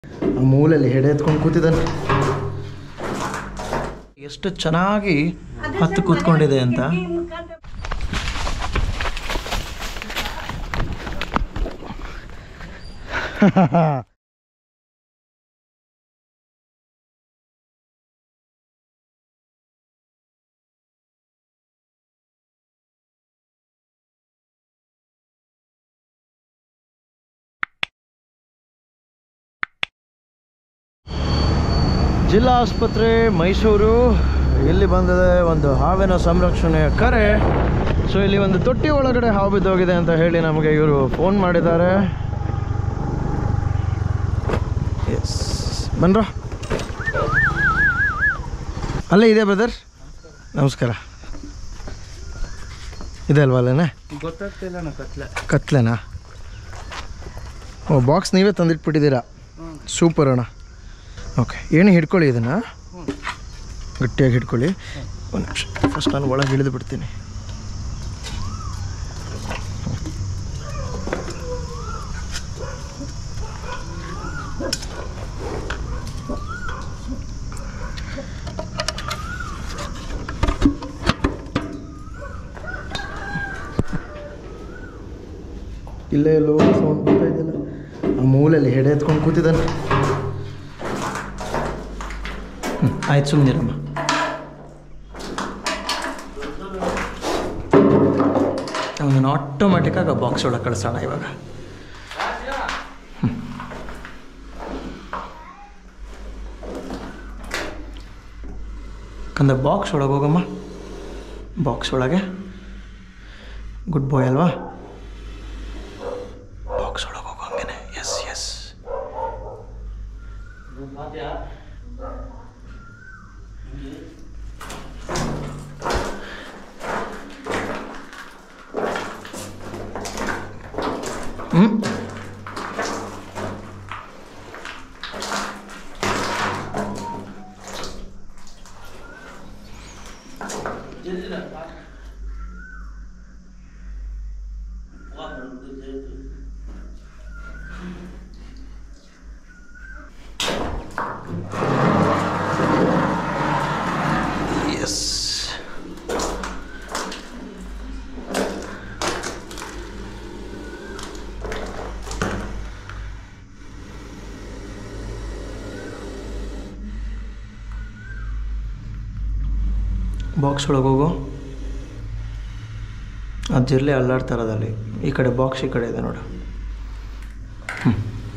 ಆ ಮೂಲೆಯಲ್ಲಿ ಹೆಡೆ ಎತ್ಕೊಂಡು ಕೂತಿದ್ದಾನೆ ಎಷ್ಟು ಚೆನ್ನಾಗಿ ಹತ್ತು ಕೂತ್ಕೊಂಡಿದೆ ಅಂತ ಜಿಲ್ಲಾ ಆಸ್ಪತ್ರೆ ಮೈಸೂರು ಇಲ್ಲಿ ಬಂದಿದೆ ಒಂದು ಹಾವಿನ ಸಂರಕ್ಷಣೆಯ ಕರೆ ಸೊ ಇಲ್ಲಿ ಒಂದು ತೊಟ್ಟಿ ಒಳಗಡೆ ಹಾವು ಬಿದ್ದೋಗಿದೆ ಅಂತ ಹೇಳಿ ನಮಗೆ ಇವರು ಫೋನ್ ಮಾಡಿದ್ದಾರೆ ಎಸ್ ಬನ್ರ ಅಲ್ಲೇ ಇದೆ ಬ್ರದರ್ ನಮಸ್ಕಾರ ಇದೆ ಅಲ್ವಾ ಅಲ್ಲೇನೆ ಗೊತ್ತಾಗ್ತಿಲ್ಲ ನಾ ಕತ್ಲೆ ಕತ್ಲೆನಾ ಓ ಬಾಕ್ಸ್ ನೀವೇ ತಂದಿಟ್ಬಿಟ್ಟಿದ್ದೀರಾ ಸೂಪರ್ ಅಣ್ಣ ಓಕೆ ಏನು ಹಿಡ್ಕೊಳ್ಳಿ ಇದನ್ನು ಗಟ್ಟಿಯಾಗಿ ಹಿಡ್ಕೊಳ್ಳಿ ಒಂದು ನಿಮಿಷ ಫಸ್ಟ್ ನಾನು ಒಳಗೆ ಇಳಿದು ಬಿಡ್ತೀನಿ ಇಲ್ಲೇ ಎಲ್ಲೋ ಸೌಂಡ್ ಬರ್ತಾ ಇದೆಯಲ್ಲ ಆ ಮೂಲೆಯಲ್ಲಿ ಹೆಡೆ ಎತ್ಕೊಂಡು ಕೂತಿದ್ದಾನೆ ಆಯ್ತು ಸುಮ್ಮನಿರಮ್ಮ ಅವನನ್ನು ಆಟೋಮ್ಯಾಟಿಕ್ಕಾಗಿ ಆ ಬಾಕ್ಸ್ ಒಳಗೆ ಕಳಿಸೋಣ ಇವಾಗ ಹ್ಮ್. ಕಂದ ಬಾಕ್ಸ್ ಒಳಗೆ ಹೋಗಮ್ಮ ಬಾಕ್ಸ್ ಒಳಗೆ ಗುಡ್ ಬಾಯ್ ಅಲ್ವಾ ಬಾಕ್ಸ್ ಒಳಗೆ ಹೋಗೋ ಹಂಗೇನೆ ಎಸ್ ಎಸ್ ಹ್ಞೂ ಎಸ್ ಬಾಕ್ಸ್ ಒಳಗೆ ಹೋಗು ಅದು ಜಿರ್ಲೆ ಅಲ್ಲಾಡ್ತಾ ಇರೋದಲ್ಲಿ ಈ ಕಡೆ ಬಾಕ್ಸ್ ಈ ಕಡೆ ಇದೆ ನೋಡು ಹ್ಮ್.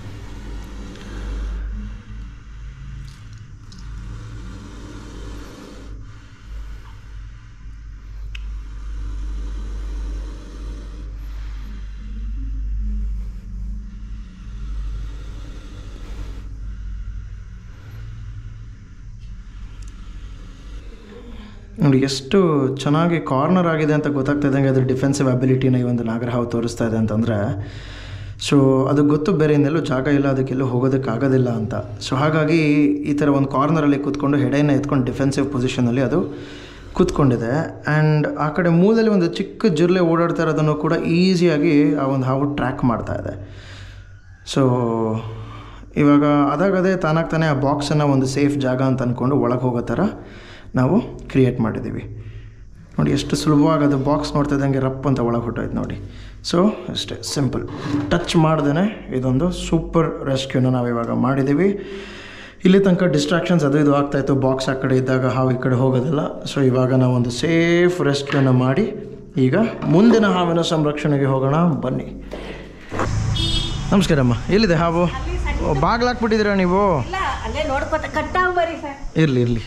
ನೋಡಿ ಎಷ್ಟು ಚೆನ್ನಾಗಿ ಕಾರ್ನರ್ ಆಗಿದೆ ಅಂತ ಗೊತ್ತಾಗ್ತಾ ಇದ್ದಂಗೆ ಅದ್ರ ಡಿಫೆನ್ಸಿವ್ ಅಬಿಲಿಟಿನ ಈ ಒಂದು ನಾಗರಹಾವು ತೋರಿಸ್ತಾ ಇದೆ ಅಂತಂದರೆ ಸೊ ಅದು ಗೊತ್ತು ಬೇರೆ ಇನ್ನೆಲ್ಲೂ ಜಾಗ ಇಲ್ಲ ಅದಕ್ಕೆಲ್ಲೂ ಹೋಗೋದಕ್ಕಾಗೋದಿಲ್ಲ ಅಂತ ಸೊ ಹಾಗಾಗಿ ಈ ಥರ ಒಂದು ಕಾರ್ನರಲ್ಲಿ ಕೂತ್ಕೊಂಡು ಹೆಡೆಯನ್ನು ಎತ್ಕೊಂಡು ಡಿಫೆನ್ಸಿವ್ ಪೊಸಿಷನಲ್ಲಿ ಅದು ಕೂತ್ಕೊಂಡಿದೆ ಆ್ಯಂಡ್ ಆ ಕಡೆ ಮೂಲದಲ್ಲಿ ಒಂದು ಚಿಕ್ಕ ಜಿರ್ಲೆ ಓಡಾಡ್ತಾ ಇರೋದನ್ನು ಕೂಡ ಈಸಿಯಾಗಿ ಆ ಒಂದು ಹಾವು ಟ್ರ್ಯಾಕ್ ಮಾಡ್ತಾ ಇದೆ ಸೊ ಇವಾಗ ಅದಾಗದೇ ತಾನಾಗ ತಾನೇ ಆ ಬಾಕ್ಸನ್ನು ಒಂದು ಸೇಫ್ ಜಾಗ ಅಂತ ಅಂದ್ಕೊಂಡು ಒಳಗೆ ಹೋಗೋ ಥರ ನಾವು ಕ್ರಿಯೇಟ್ ಮಾಡಿದ್ದೀವಿ ನೋಡಿ ಎಷ್ಟು ಸುಲಭವಾಗಿ ಅದು ಬಾಕ್ಸ್ ನೋಡ್ತಾ ಇದ್ದಂಗೆ ರಪ್ ಅಂತ ಒಳಗೆ ಹೊಟ್ಟೋಯ್ತು ನೋಡಿ ಸೊ ಅಷ್ಟೇ ಸಿಂಪಲ್ ಟಚ್ ಮಾಡ್ದೇ ಇದೊಂದು ಸೂಪರ್ ರೆಸ್ಕ್ಯೂನ ನಾವು ಇವಾಗ ಮಾಡಿದ್ದೀವಿ ಇಲ್ಲಿ ತನಕ ಡಿಸ್ಟ್ರಾಕ್ಷನ್ಸ್ ಅದು ಇದು ಆಗ್ತಾಯಿತ್ತು ಬಾಕ್ಸ್ ಆ ಕಡೆ ಇದ್ದಾಗ ಹಾವು ಈ ಕಡೆ ಹೋಗೋದಿಲ್ಲ ಸೊ ಇವಾಗ ನಾವು ಒಂದು ಸೇಫ್ ರೆಸ್ಕ್ಯೂನ ಮಾಡಿ ಈಗ ಮುಂದಿನ ಹಾವಿನ ಸಂರಕ್ಷಣೆಗೆ ಹೋಗೋಣ ಬನ್ನಿ ನಮಸ್ಕಾರ ಅಮ್ಮ ಎಲ್ಲಿದೆ ಹಾವು ಬಾಗ್ಲಾಕ್ಬಿಟ್ಟಿದ್ದೀರಾ ನೀವು ಇಲ್ಲ ಅಲ್ಲೇ ನೋಡ್ಕೊತ ಕಟ್ಟಾವ್ ಬರಿ ಸರ್ ಇರಲಿ ಇರಲಿ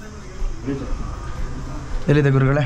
ಎಲ್ಲಿದೆ ಗುರುಗಳೇ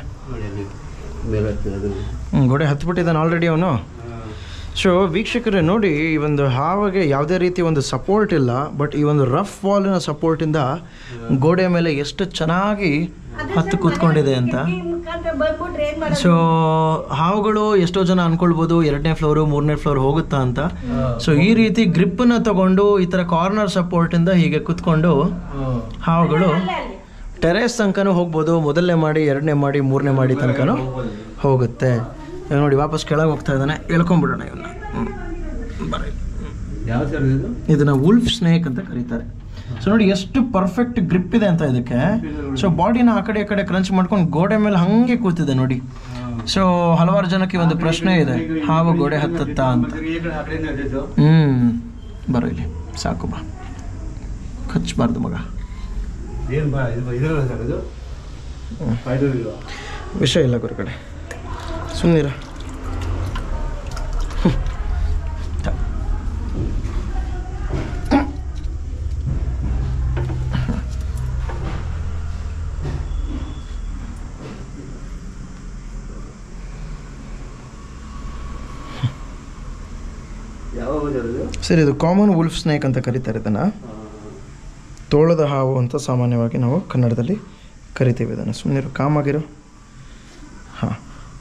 ಹ್ಞೂ ಗೋಡೆ ಹತ್ಬಿಟ್ಟಿದ್ದಾನೆ ಆಲ್ರೆಡಿ ಅವನು ಸೊ ವೀಕ್ಷಕರೇ ನೋಡಿ ಈ ಒಂದು ಹಾವಿಗೆ ಯಾವುದೇ ರೀತಿ ಒಂದು ಸಪೋರ್ಟ್ ಇಲ್ಲ ಬಟ್ ಈ ಒಂದು ರಫ್ ವಾಲಿನ ಸಪೋರ್ಟಿಂದ ಗೋಡೆ ಮೇಲೆ ಎಷ್ಟು ಚೆನ್ನಾಗಿ ಹತ್ತು ಕೂತ್ಕೊಂಡಿದೆ ಅಂತ ಮುಖಾಂತರ ಬಂದ್ಬಿಟ್ರೆ ಏನ್ ಮಾಡೋದು ಸೊ ಹಾವುಗಳು ಎಷ್ಟೋ ಜನ ಅನ್ಕೊಳ್ಬೋದು ಎರಡನೇ ಫ್ಲೋರು ಮೂರನೇ ಫ್ಲೋರ್ ಹೋಗುತ್ತಾ ಅಂತ ಸೊ ಈ ರೀತಿ ಗ್ರಿಪ್ಪನ್ನ ತಗೊಂಡು ಈ ಥರ ಕಾರ್ನರ್ ಸಪೋರ್ಟಿಂದ ಹೀಗೆ ಕೂತ್ಕೊಂಡು ಹಾವುಗಳು ಅಲ್ಲೇ ಅಲ್ಲಿ ಟೆರೇಸ್ ತನಕನೂ ಹೋಗ್ಬೋದು ಮೊದಲನೇ ಮಾಡಿ ಎರಡನೇ ಮಾಡಿ ಮೂರನೇ ಮಾಡಿ ತನಕನೂ ಹೋಗುತ್ತೆ ಇವಾಗ ನೋಡಿ ವಾಪಸ್ ಕೆಳಗೆ ಹೋಗ್ತಾ ಇದ್ದಾನೆ ಎಳ್ಕೊಂಬಿಡೋಣ ಇವನ್ನ ಹ್ಞೂ ಬರ್ರಿ ಯಾವ ಸರ್ ಇದು ಇದನ್ನ ವುಲ್ಫ್ ಸ್ನೇಕ್ ಅಂತ ಕರೀತಾರೆ ಸೊ ನೋಡಿ ಎಷ್ಟು ಪರ್ಫೆಕ್ಟ್ ಗ್ರಿಪ್ ಇದೆ ಅಂತ ಇದಕ್ಕೆ ಸೊ ಬಾಡಿನ ಆ ಕಡೆ ಈ ಕಡೆ ಕ್ರಂಚ್ ಮಾಡ್ಕೊಂಡು ಗೋಡೆ ಮೇಲೆ ಹಂಗೆ ಕೂತಿದೆ ನೋಡಿ ಸೊ ಹಲವಾರು ಜನಕ್ಕೆ ಒಂದು ಪ್ರಶ್ನೆ ಇದೆ ಹಾವು ಗೋಡೆ ಹತ್ತತ್ತಾ ಅಂತ ಈ ಕಡೆ ಆ ಕಡೆಯಿಂದ ಇದ್ದಿದ್ದು. ಹ್ಮ್ ಬರೋ ಇಲ್ಲಿ ಸಾಕು ಬಾ ಕಚ್ಚಬಾರ್ದು ಮಗ ಏನ್ ಬಾ ಇದು ಇದಲ್ಲ ಸರ್ ಇದು ಫೈಟರ್ ಇಲ್ವಾ ವಿಷಯ ಇಲ್ಲ ಗುರುಗಡೆ ಸುಮ್ಮನಿರ ಯಾವಾಗ ಸರ್ ಇದು ಸರಿ ಇದು ಕಾಮನ್ ವುಲ್ಫ್ ಸ್ನೇಕ್ ಅಂತ ಕರೀತಾರೆ ಇದನ್ನು ತೋಳದ ಹಾವು ಅಂತ ಸಾಮಾನ್ಯವಾಗಿ ನಾವು ಕನ್ನಡದಲ್ಲಿ ಕರಿತೀವಿ ಇದನ್ನು ಸುಮ್ಮನಿರು ಕಾಮಾಗಿರು ಹಾಂ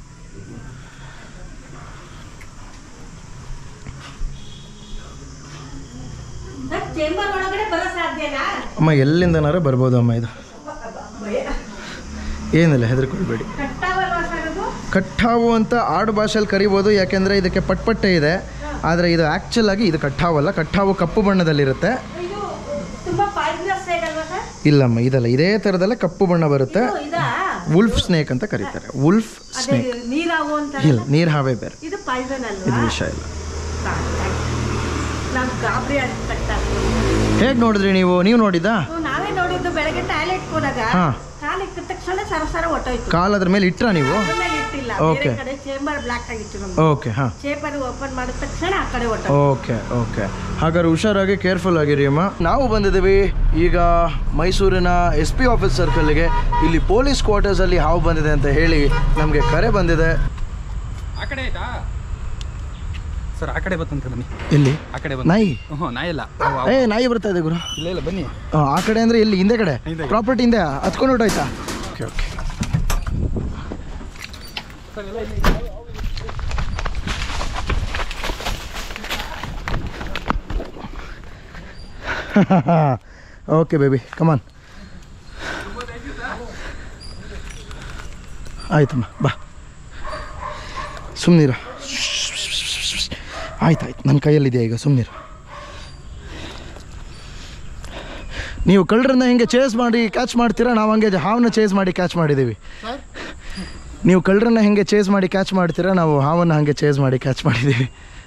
ಚೇಂಬರ್ ಒಳಗಡೆ ಬರೋ ಸಾಧ್ಯನಾ ಅಮ್ಮ ಎಲ್ಲಿಂದನಾರ ಬರ್ಬೋದು ಅಮ್ಮ ಇದು ಭಯ ಏನಿಲ್ಲ ಹೆದರ್ಕೊಳ್ಬೇಡಿ ಕಟ್ಟಾವಲ್ವಾ ಸರ್ ಅದು ಕಟ್ಟಾವು ಅಂತ ಆಡು ಭಾಷೆಯಲ್ಲಿ ಕರಿಬೋದು ಯಾಕೆಂದರೆ ಇದಕ್ಕೆ ಪಟ್ಪಟ್ಟೆ ಇದೆ ಆದರೆ ಇದು ಆ್ಯಕ್ಚುಲ್ ಆಗಿ ಇದು ಕಟ್ಟಾವಲ್ಲ ಕಟ್ಟಾವು ಕಪ್ಪು ಬಣ್ಣದಲ್ಲಿರುತ್ತೆ ಇದು ತುಂಬಾ ಪಾಯ್ಸನಸ್ ಅಲ್ವಾ ಸರ್ ಇಲ್ಲಮ್ಮ ಇದಲ್ಲ ಇದೇ ಥರದಲ್ಲೇ ಕಪ್ಪು ಬಣ್ಣ ಬರುತ್ತೆ ಇದು ಇದಾ ವುಲ್ಫ್ ಸ್ನೇಕ್ ಅಂತ ಕರೀತಾರೆ ವುಲ್ಫ್ ಅದೇ ಸ್ನೇಕ್ ನೀರಾವು ಅಂತ ಇಲ್ಲ ನೀರು ಹಾವೇ ಬೇರೆ ಇದು ಪಾಯ್ಸನ್ ಇದು ಅಲ್ವಾ ವಿಷ ಇಲ್ಲ ನಾವು ಗಾಬರಿ ಆಗ್ತಕ್ಕ ಹೇಗೆ ನೋಡಿದ್ರಿ ನೀವು ನೀವು ನೋಡಿದ್ದಾ ನಾವೇ ನೋಡಿದ್ದು ಬೆಳಗ್ಗೆ ಟಾಯ್ಲೆಟ್ ಹೋದಾಗ ಹಾ. ಕಾಲು ಇಟ್ಟ ತಕ್ಷಣ ಸರ ಸರ ಹೊಟ್ಟೋಯ್ತು ಕಾಲ್ ಅದ್ರ ಮೇಲೆ ಇಟ್ರಾ ನೀವು ಅದ್ರ ಮೇಲೆ ಇಟ್ಟಿಲ್ಲ Okay. ಬೇರೆ ಕಡೆ ಚೇಂಬರ್ ಬ್ಲಾಕ್ ಆಗಿತ್ತು ನಮ್ದು ಓಕೆ ಹಾಂ ಚೇಂಬರ್ ಓಪನ್ ಮಾಡಿದ ತಕ್ಷಣ ಆ ಕಡೆ ಹೊಟ್ಟೋಯ್ತು ಓಕೆ ಓಕೆ ಹಾಗಾದ್ರೆ ಹುಷಾರಾಗಿ ಕೇರ್ಫುಲ್ ಆಗಿರಿ ಅಮ್ಮ ನಾವು ಬಂದಿದ್ದೀವಿ ಈಗ ಮೈಸೂರಿನ ಎಸ್ ಪಿ ಆಫೀಸ್ ಸರ್ಕಲ್ಗೆ ಇಲ್ಲಿ ಪೊಲೀಸ್ ಕ್ವಾರ್ಟರ್ಸಲ್ಲಿ ಹಾವು ಬಂದಿದೆ ಅಂತ ಹೇಳಿ ನಮಗೆ ಕರೆ ಬಂದಿದೆ ಆ ಕಡೆ ಆಯ್ತಾ ಸರ್ ಆ ಕಡೆ ಬತ್ತಂತ ಬನ್ನಿ ಎಲ್ಲಿ ಆ ಕಡೆ ಬಂದು ನಾಯಿ ಹ್ಞೂ ನಾಯಿ ಇಲ್ಲ ಏ ನಾಯಿ ಬರ್ತಾ ಇದೆ ಗುರು ಇಲ್ಲ ಇಲ್ಲ ಬನ್ನಿ ಆ, ಆ ಕಡೆ ಅಂದರೆ ಎಲ್ಲಿ ಹಿಂದೆ ಕಡೆ ಹಿಂದೆ. ಪ್ರಾಪರ್ಟಿ ಹಿಂದೆ ಹತ್ಕೊಂಡು ಹೊರ್ಟೋಯ್ತಾ okay okay okay baby come on ಆಯ್ತಮ್ಮ ಬಾ ಸುಮ್ಮನಿರ ಆಯ್ತು ಆಯ್ತು ನನ್ನ ಕೈಯಲ್ಲಿದೆಯಾ ಈಗ ಸುಮ್ಮನಿರು ನೀವು ಕಳ್ಳರನ್ನ ಹಿಂಗೆ ಚೇಸ್ ಮಾಡಿ ಕ್ಯಾಚ್ ಮಾಡ್ತೀರಾ ನಾವು ಹಂಗೆ ಹಾವನ್ನ ಚೇಸ್ ಮಾಡಿ ಕ್ಯಾಚ್ ಮಾಡಿದ್ದೀವಿ ನೀವು ಕಳ್ಳರನ್ನ ಹೆಂಗೆ ಚೇಸ್ ಮಾಡಿ ಕ್ಯಾಚ್ ಮಾಡ್ತೀರಾ ನಾವು ಹಾವನ್ನು ಹಾಗೆ ಚೇಸ್ ಮಾಡಿ ಕ್ಯಾಚ್ ಮಾಡಿದ್ದೀವಿ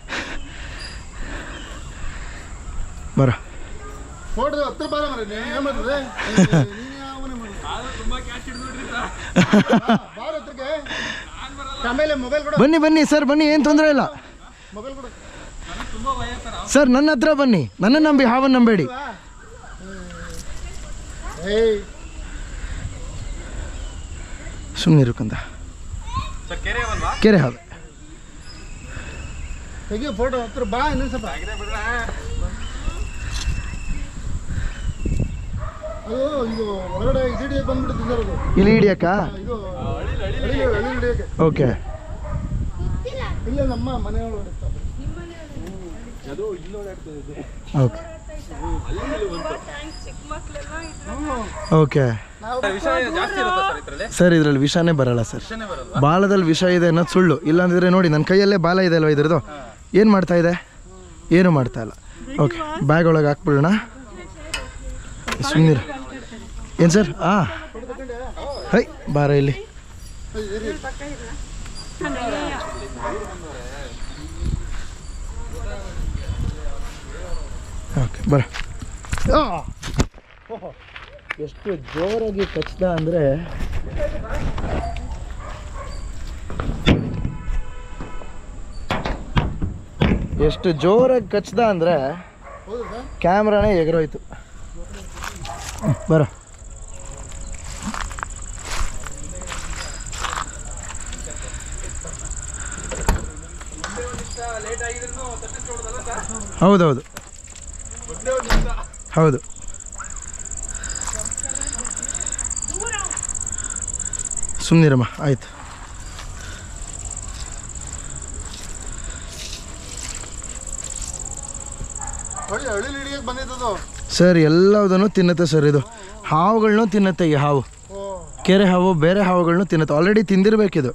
ಬರ ಫೋಟೋ ಹತ್ರ ಬಾರ ಮರ ನೀನು ಏನು ಮಾಡಿದ್ರೆ ಬಾರ ಹತ್ರಕ್ಕೆ ಆಮೇಲೆ ಮೊಬೈಲ್ ಕೊಡು ಬನ್ನಿ ಬನ್ನಿ ಸರ್ ಬನ್ನಿ ಏನು ತೊಂದರೆ ಇಲ್ಲ ಮೊಬೈಲ್ ಕೊಡು ಸರ್ ನನ್ನ ಹತ್ರ ಬನ್ನಿ ನನ್ನ ನಂಬಿ ಹಾವನ್ನು ನಂಬೇಡಿ ಏಯ್ ಸುಮ್ಮನಿರು ಕಂದ ಸರ್ ಕೆರೆ ಬಂದ್ವಾ ಕೆರೆ ಹಾವೆ ತೆಗಿಯೋ ಫೋಟೋ ಹತ್ರ ಬಾ ಇನ್ನೊಂದು ಸ್ವಲ್ಪ ಅದು ಇದು ಒಳಗಡೆ ಇದು ಹಿಡಿಯಕ್ಕೆ ಬಂದ್ಬಿಡುತ್ತೆ ಸರ್ ಅದು ಇಲ್ಲಿ ಹಿಡಿಯಕ್ಕ ಇದು ಅಳಿಲು ಅಳಿಲು ಹಿಡಿಯಕ್ಕೆ ಓಕೆ ಇಲ್ಲೇ ನಮ್ಮ ಮನೆ ಒಳಗಡೆ ಇತ್ತು. ಓಕೆ ಓಕೆ ವಿಷ ಜಾಸ್ತಿ ಇರುತ್ತೆ ಸರ್ ಇದರಲ್ಲಿ ಸರ್ ಇದರಲ್ಲಿ ವಿಷಾನೇ ಬರಲ್ಲ ಸರ್ ವಿಷನೇ ಬರಲ್ವಾ ಬಾಲದಲ್ಲಿ ವಿಷ ಇದೆ ಅನ್ನೋದು ಸುಳ್ಳು ಇಲ್ಲಾಂದಿದ್ರೆ ನೋಡಿ ನನ್ನ ಕೈಯಲ್ಲೇ ಬಾಲ ಇದೆ ಅಲ್ವಾ ಇದ್ರದ್ದು ಏನು ಮಾಡ್ತಾ ಇದೆ ಏನು ಮಾಡ್ತಾ ಇಲ್ಲ ಓಕೆ ಬ್ಯಾಗ್ ಒಳಗೆ ಹಾಕ್ಬಿಡೋಣ ಸುಮ್ಮನಿರು ಏನು ಸರ್ ಹಾಂ ಹೈ ಬಾರ ಇಲ್ಲಿ ಓಕೆ ಬರ ಎಷ್ಟು ಜೋರಾಗಿ ಕಚ್ದ ಅಂದರೆ ಎಷ್ಟು ಜೋರಾಗಿ ಕಚ್ದ ಅಂದರೆ ಹೌದು ಸರ್ ಕ್ಯಾಮ್ರಾನೇ ಎಗರೋಯ್ತು ಬರ ಹೌದೌದು ಹೌದು ಸುಮ್ಮನಿರಮ್ಮ ಆಯ್ತು ಹೊಳಿ ಅಳಿಲು ಹಿಡಿಯಕ್ಕೆ ಬಂದಿದ್ದದು ಸರ್ ಎಲ್ಲದನ್ನು ತಿನ್ನುತ್ತೆ ಸರ್ ಇದು ಹಾವುಗಳನ್ನೂ ತಿನ್ನುತ್ತೆ ಈ ಹಾವು ಓ ಕೆರೆ ಹಾವು ಬೇರೆ ಹಾವುಗಳನ್ನೂ ತಿನ್ನುತ್ತೆ ಆಲ್ರೆಡಿ ತಿಂದಿರಬೇಕಿದು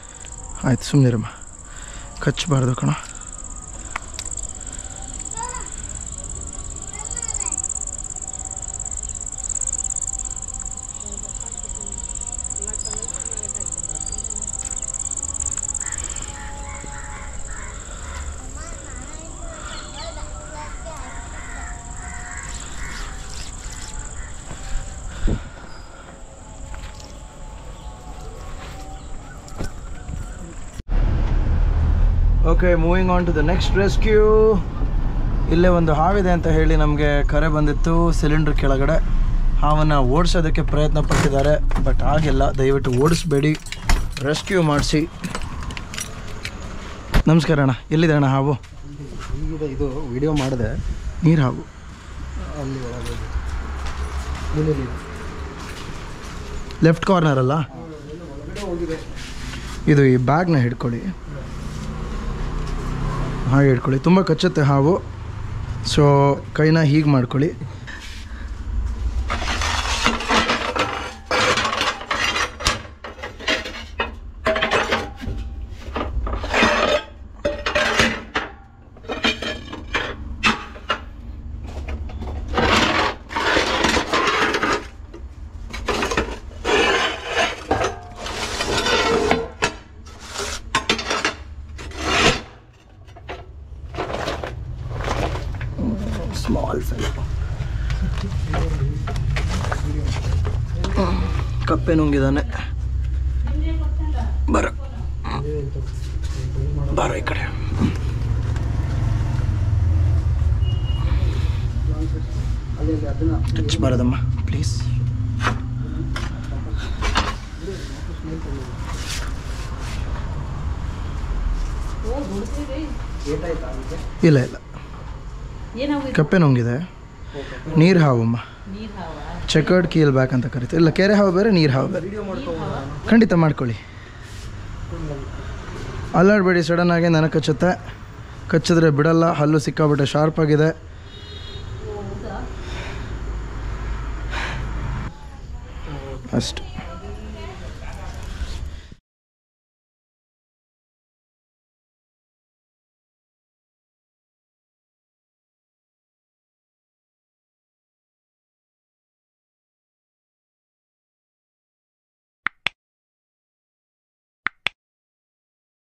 ಆಯ್ತು ಸುಮ್ಮನಿರಮ್ಮ ಕಚ್ಚಬಾರ್ದು ಕಣ okay moving on to the next rescue ಇಲ್ಲೇ ಒಂದು ಹಾವಿದೆ ಅಂತ ಹೇಳಿ ನಮಗೆ ಕರೆ ಬಂದಿತ್ತು ಸಿಲಿಂಡರ್ ಕೆಳಗಡೆ ಹಾವನ್ನು ಓಡಿಸೋದಕ್ಕೆ ಪ್ರಯತ್ನ ಪಟ್ಟಿದ್ದಾರೆ ಬಟ್ ಆಗಿಲ್ಲ ದಯವಿಟ್ಟು ಓಡಿಸ್ಬೇಡಿ ರೆಸ್ಕ್ಯೂ ಮಾಡಿಸಿ ನಮಸ್ಕಾರ ಅಣ್ಣ ಎಲ್ಲಿದೆ ಅಣ್ಣ ಹಾವು ಈಗ ಇದು ವಿಡಿಯೋ ಮಾಡಿದೆ ನೀರು ಹಾವು ಅಲ್ಲಿ ಒಳಗೆ ಲೆಫ್ಟ್ ಕಾರ್ನರ್ ಅಲ್ಲ ಇದು ಈ ಬ್ಯಾಗ್ನ ಹಿಡ್ಕೊಳ್ಳಿ ಹಾಗೆ ಹಿಡ್ಕೊಳ್ಳಿ ತುಂಬ ಕಚ್ಚುತ್ತೆ ಹಾವು ಸೊ ಕೈನ ಹೀಗೆ ಮಾಡ್ಕೊಳ್ಳಿ ಸ್ಮಾಲ್ ಫೆಲ್ ಕಪ್ಪೆ ನುಂಗಿದಾನೆ ಬರ ಬಾರ ಈ ಕಡೆ ಅಲ್ಲಿ ಅಲ್ಲಿ ಅದನ್ನ ಟಚ್ ಬಾರದಮ್ಮ ಪ್ಲೀಸ್ ಇಲ್ಲ ಇಲ್ಲ ಕಪ್ಪೆ ನುಂಗಿದೆ ನೀರು ಹಾವಮ್ಮ ಚೆಕರ್ಡ್ ಕೀಲ್ ಬ್ಯಾಕ್ ಅಂತ ಕರಿತೀವಿ ಇಲ್ಲ ಕೆರೆ ಹಾವು ಬೇರೆ ನೀರು ಹಾವು ಬೇರೆ ಖಂಡಿತ ಮಾಡ್ಕೊಳ್ಳಿ ಅಲ್ಲಾಡಬೇಡಿ ಸಡನ್ನಾಗಿ ನನಗೆ ಕಚ್ಚುತ್ತೆ ಕಚ್ಚಿದ್ರೆ ಬಿಡಲ್ಲ ಹಲ್ಲು ಸಿಕ್ಕಾಬಿಟ್ಟೆ ಶಾರ್ಪ್ ಆಗಿದೆ ಅಷ್ಟು